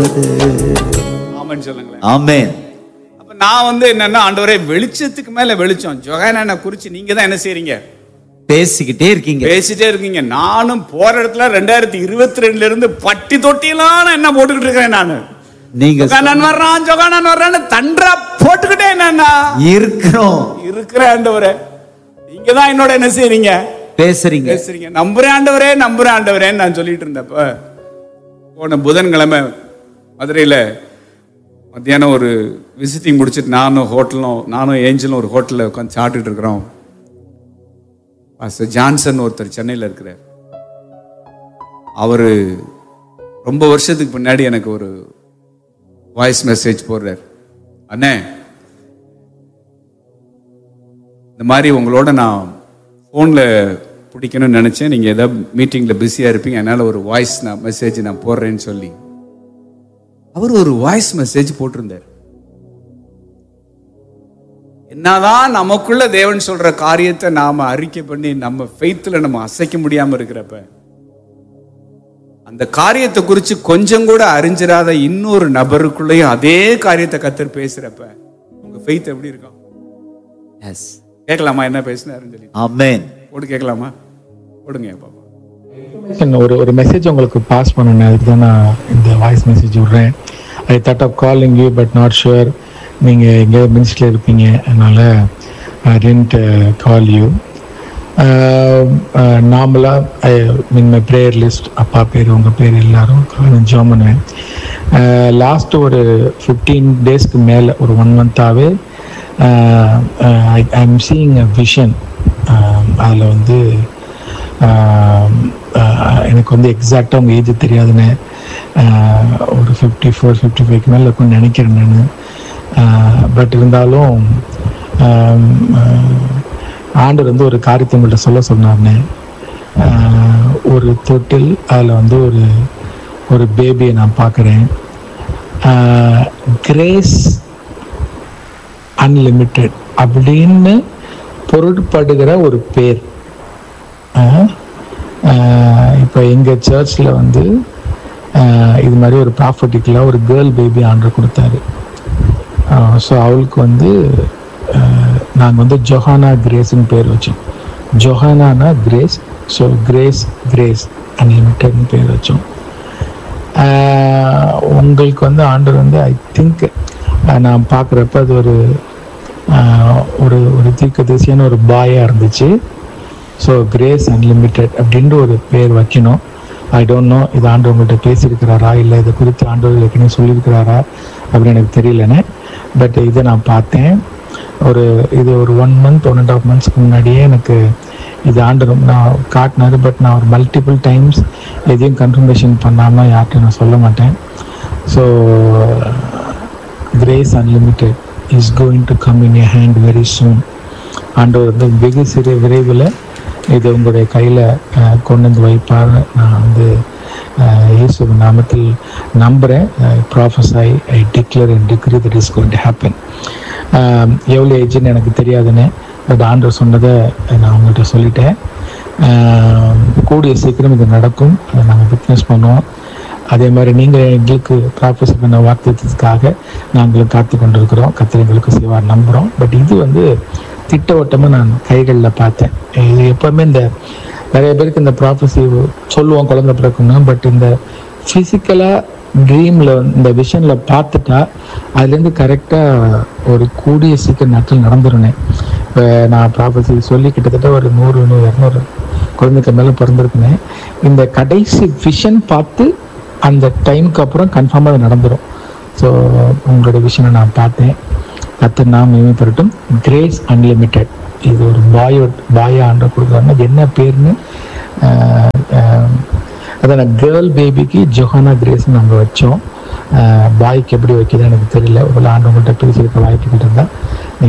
போது ஆமான்னு சொல்லுங்களேன் ஆமென் அப்ப நான் வந்து என்னன்னா ஆண்டவரே வெளிச்சத்துக்கு மேல வெளிச்சம் ஜொகானா குறிச்சு நீங்க தான் என்ன செய்றீங்க பேசிக்கிட்டே இருக்கீங்க பேசிட்டே இருக்கீங்க நானும் போற இடத்துல ரெண்டாயிரத்தி இருபத்தி ரெண்டுல இருந்து பட்டி தொட்டியெல்லாம் நான் என்ன போட்டுக்கிட்டு இருக்கிறேன் நானு நீங்க ஜொகானன் வர்றான் ஜொகானன் வர்றான்னு தன்றா போட்டுக்கிட்டே என்னன்னா இருக்கிறோம் இருக்கிற ஆண்டவரே நீங்க தான் என்னோட என்ன செய்றீங்க பேசுறீங்க பேசுறீங்க நம்புறேன் ஆண்டவரே நம்புறேன் ஆண்டவரேன்னு நான் சொல்லிட்டு இருந்தப்ப போன புதன்கிழமை மதுரையில மத்தியானம் ஒரு விசிட்டிங் முடிச்சிட்டு நானும் ஹோட்டலும் நானும் ஏஞ்சலும் ஒரு ஹோட்டலில் உட்காந்து சாப்பிட்டுட்டு இருக்கிறோம் பாஸ்டர் ஜான்சன் ஒருத்தர் சென்னையில் இருக்கிறார் அவரு ரொம்ப வருஷத்துக்கு முன்னாடி எனக்கு ஒரு வாய்ஸ் மெசேஜ் போடுறார் அண்ணே இந்த மாதிரி உங்களோட நான் ஃபோனில் பிடிக்கணும்னு நினச்சேன் நீங்கள் ஏதாவது மீட்டிங்கில் பிஸியாக இருப்பீங்க அதனால் ஒரு வாய்ஸ் நான் மெசேஜ் நான் போடுறேன்னு சொல்லி அவர் ஒரு வாய்ஸ் மெசேஜ் போட்டிருந்தார் என்னதான் நமக்குள்ள தேவன் சொல்ற காரியத்தை நாம அறிக்கை பண்ணி நம்ம ஃபெய்த்தில் நம்ம அசைக்க முடியாம இருக்கிறப்ப அந்த காரியத்தை குறித்து கொஞ்சம் கூட அறிஞ்சிராத இன்னொரு நபருக்குள்ளேயும் அதே காரியத்தை கத்தர் பேசுறப்ப உங்க ஃபெய்த் எப்படி இருக்கும் எஸ் கேட்கலாமா என்ன பேசினாருன்னு சொல்லி ஆமென் போட்டு கேட்கலாமா போடுங்க பாப்பா information ஒரு ஒரு மெசேஜ் உங்களுக்கு பாஸ் பண்ணணும் அதுக்கு தான் நான் இந்த வாய்ஸ் மெசேஜ் விடுறேன் I thought of calling you but not sure நீங்கள் எங்கே மினிஸ்டில் இருப்பீங்க அதனால் ஐ டென்ட் கால் யூ நார்மலாக மீன் மை ப்ரேயர் லிஸ்ட் அப்பா பேர் உங்கள் பேர் எல்லாரும் காணும் ஜோம் பண்ணுவேன் லாஸ்ட் ஒரு ஃபிஃப்டீன் டேஸ்க்கு மேலே ஒரு ஒன் மந்த்தாகவே I I'm seeing a vision அதில் வந்து ஆஹ் ஆஹ் எனக்கு வந்து எக்ஸாக்டாக உங்கள் ஏஜ் தெரியாதுன்னு ஆஹ் ஒரு ஃபிஃப்டி ஃபோர் ஃபிஃப்டி ஃபைவ்க்கு மேலே இருக்கும்னு நினைக்கிறேன் நான் பட் இருந்தாலும் ஆம், ஆஹ் ஆண்டவர் வந்து ஒரு காரியத்தை உங்கள்கிட்ட சொல்ல சொன்னார்னே ஆஹ் ஒரு தொட்டில் அதில் வந்து ஒரு ஒரு பேபியை நான் பார்க்குறேன் கிரேஸ் அன்லிமிட்டெட் அப்படின்னு பொருட்படுகிற ஒரு பேர் இப்போ எங்கள் சர்ச்சில் வந்து ஆஹ் இது மாதிரி ஒரு ப்ராஃபர்ட்டிக்கலாக ஒரு கேர்ள் பேபி ஆர்டர் கொடுத்தாரு ஸோ அவளுக்கு வந்து நாங்கள் வந்து ஜொஹானா கிரேஸ்னு பேர் வச்சோம் ஜொஹானானா கிரேஸ் ஸோ கிரேஸ் கிரேஸ் அன்லிமிட்டட்னு பேர் வச்சோம் ஆஹ் உங்களுக்கு வந்து ஆண்டர் வந்து ஐ திங்க் நான் பார்க்குறப்ப அது ஒரு ஆஹ் ஒரு ஒரு தீர்க்கதரிசியான ஒரு பாயாக இருந்துச்சு ஸோ கிரேஸ் அன்லிமிட்டெட் அப்படின்ற ஒரு பேர் வைக்கணும் ஐ டோன்ட் நோ இது ஆண்டு உங்கள்கிட்ட பேசியிருக்கிறாரா இல்லை இதை குறித்து ஆண்டவர் ஏற்கனவே சொல்லியிருக்கிறாரா அப்படின்னு எனக்கு தெரியலன்னு பட் இதை நான் பார்த்தேன் ஒரு இது ஒரு one month one and half மந்த்ஸ்க்கு முன்னாடியே எனக்கு இது ஆண்டு ரொம்ப நான் காட்டினாரு பட் நான் ஒரு மல்டிபிள் டைம்ஸ் எதையும் கன்ஃபர்மேஷன் பண்ணாமல் யார்கிட்டையும் நான் சொல்ல மாட்டேன் so Grace unlimited is going to come in a hand very soon ஆண்டவர் வந்து வெகு சிறு விரைவில் இது உங்களுடைய கையில் கொண்டு வந்து வைப்பார் நான் வந்து அஹ், இயேசு நாமத்தில் நம்புகிறேன் prophesy I declare and decree that is going to happen எவ்வளோ ஏஜ்னு எனக்கு தெரியாதுன்னு பட் ஆண்டவர் சொன்னதை நான் உங்கள்கிட்ட சொல்லிட்டேன் அஹ், கூடிய சீக்கிரம் இது நடக்கும் அதை நாங்கள் விட்னஸ் பண்ணுவோம் அதே மாதிரி நீங்கள் எங்களுக்கு ப்ராஃபஸி பண்ண வாக்குத்தத்துக்காக நாங்களும் காத்து கொண்டிருக்கிறோம் கத்திர எங்களுக்கு செய்வார் நம்புகிறோம் பட் இது வந்து திட்டவட்டமாக நான் கைகளில் பார்த்தேன் இது எப்போவுமே இந்த நிறைய பேருக்கு இந்த ப்ராஃபஸி சொல்லுவோம் குழந்தை பிறக்கணும் பட் இந்த ஃபிசிக்கலாக ட்ரீமில் இந்த விஷனில் பார்த்துட்டா அதுலேருந்து கரெக்டாக ஒரு கூடிய சீக்கிரம் நாட்கள் நடந்துருனேன் இப்போ நான் ப்ராஃபஸி சொல்லி கிட்டத்தட்ட ஒரு நூறு நூறு இரநூறு குழந்தைக்கு மேலே பிறந்திருக்குனேன் இந்த கடைசி விஷன் பார்த்து அந்த டைமுக்கு அப்புறம் கன்ஃபார்மாக அது நடந்துடும் ஸோ உங்களுடைய விஷனை நான் பார்த்தேன் கத்து நாம் மேம்படுத்தும் கிரேஸ் அன்லிமிட்டெட் இது ஒரு பாயோ பாயா ஆண்டர் கொடுக்குறாங்க அது என்ன பேர்னு ஆஹ், ஆஹ், அதான் கேர்ள் பேபிக்கு ஜொஹானா கிரேஸ் நம்ம வச்சோம் பாய்க்கு எப்படி வைக்கிறது எனக்கு தெரியல ஒரு ஆண்டு உங்கள்கிட்ட பேசியிருக்க வாய்ப்பு இருந்தால்